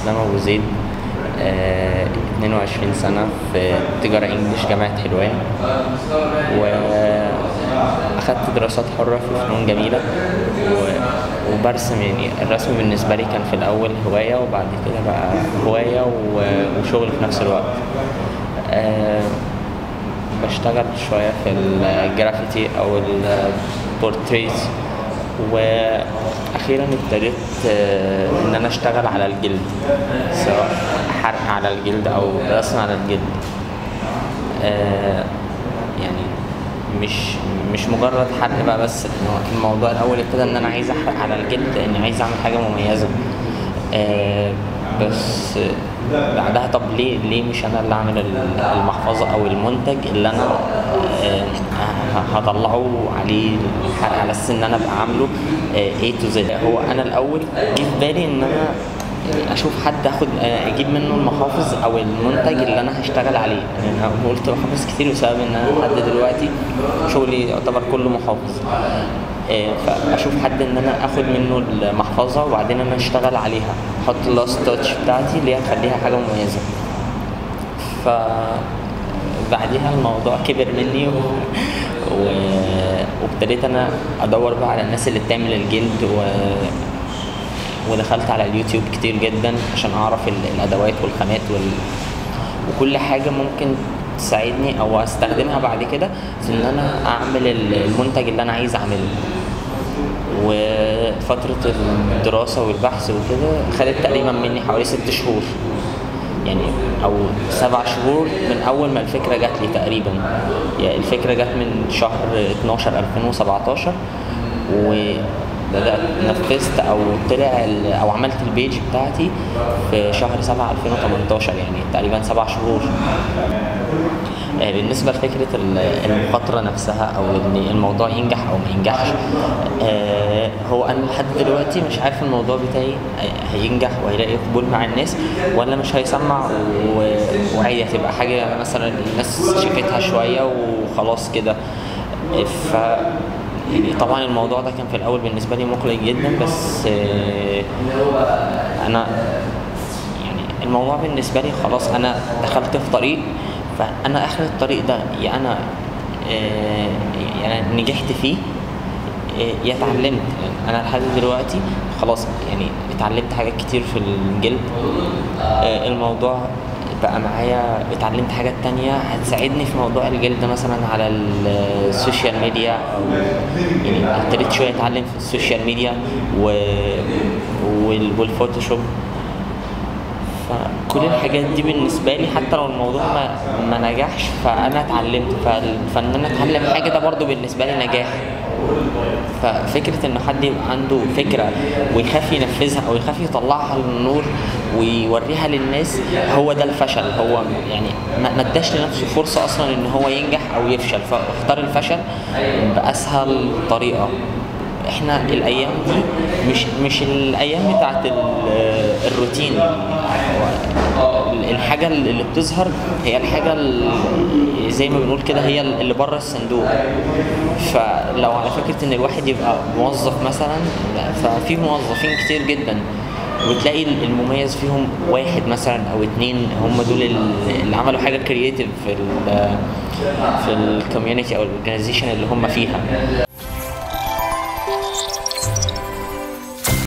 اسلام ابو زيد آه، 22 سنة في تجارة انجلش جامعة حلوان واخدت دراسات حرة في فنون جميلة و- وبرسم يعني الرسم بالنسبة لي كان في الأول هواية وبعد كده بقى هواية و- وشغل في نفس الوقت آه، بشتغل شوية في الجرافيتي أو البورتريت وأخيرا ابتديت آه، إن أنا أشتغل على الجلد سواء حرق على الجلد أو رسم على الجلد آه، يعني مش مش مجرد حرق بقى بس إنه الموضوع الأول ابتدى إن أنا عايز أحرق على الجلد إني عايز أعمل حاجة مميزة آه، بس بعدها طب ليه ليه مش انا اللي اعمل ال- المحفظه او المنتج اللي انا آه، ه- هطلعه عليه الحرق على اساس ان انا ابقى عامله آه، A to Z هو انا الاول جه في بالي ان انا اشوف حد اخد آه، اجيب منه المحافظ او المنتج اللي انا هشتغل عليه يعني انا قلت محافظ كتير بسبب ان انا لحد دلوقتي شغلي يعتبر كله محافظ آه، فاشوف حد ان انا اخد منه المحفظه وبعدين انا اشتغل عليها احط اللاست تاتش بتاعتي اللي هي تخليها حاجه مميزه ف بعديها الموضوع كبر مني و... و... وابتديت انا ادور بقى على الناس اللي بتعمل الجلد و... ودخلت على اليوتيوب كتير جدا عشان اعرف ال- الادوات والخامات وال... وكل حاجه ممكن تساعدني او استخدمها بعد كده في ان انا اعمل ال- المنتج اللي انا عايز اعمله وفترة الدراسة والبحث وكده خدت تقريبا مني حوالي ست شهور يعني او سبع شهور من اول ما الفكرة جات لي تقريبا يعني الفكرة جات من شهر 12 2017 وبدأت نفذت او طلع ال- او عملت البيج بتاعتي في شهر 7 2018 يعني تقريبا سبع شهور آه، بالنسبة لفكرة ال- المخاطرة نفسها أو إن الموضوع ينجح أو ما ينجحش آه، هو أنا لحد دلوقتي مش عارف الموضوع بتاعي آه، هينجح وهيلاقي قبول مع الناس ولا مش هيسمع و- وعادي هتبقى حاجة مثلا الناس شافتها شوية وخلاص كده آه، ف يعني طبعا الموضوع ده كان في الأول بالنسبة لي مقلق جدا بس آه، أنا يعني الموضوع بالنسبه لي خلاص انا دخلت في طريق فانا اخر الطريق ده يا انا آه، يعني نجحت فيه آه، يا اتعلمت يعني انا لحد دلوقتي خلاص يعني اتعلمت حاجات كتير في الجلد آه، الموضوع بقى معايا اتعلمت حاجات تانية هتساعدني في موضوع الجلد مثلا على السوشيال ميديا او يعني ابتديت شوية اتعلم في السوشيال ميديا و... وال- والفوتوشوب فكل الحاجات دي بالنسبه لي حتى لو الموضوع ما, ما نجحش فانا اتعلمت فال- فان انا اتعلم حاجه ده برضو بالنسبه لي نجاح ففكره ان حد يبقى عنده فكره ويخاف ينفذها او يخاف يطلعها للنور ويوريها للناس هو ده الفشل هو يعني ما ما اداش لنفسه فرصه اصلا ان هو ينجح او يفشل فاختار الفشل باسهل طريقه احنا الايام دي مش مش الايام بتاعت ال- الروتين هو الحاجه اللي بتظهر هي الحاجه ال- زي ما بنقول كده هي اللي بره الصندوق فلو على فكره ان الواحد يبقى موظف مثلا ففي موظفين كتير جدا وتلاقي المميز فيهم واحد مثلا او اتنين هم دول اللي عملوا حاجه كرييتيف في ال في الكوميونتي او الاورجنايزيشن اللي هم فيها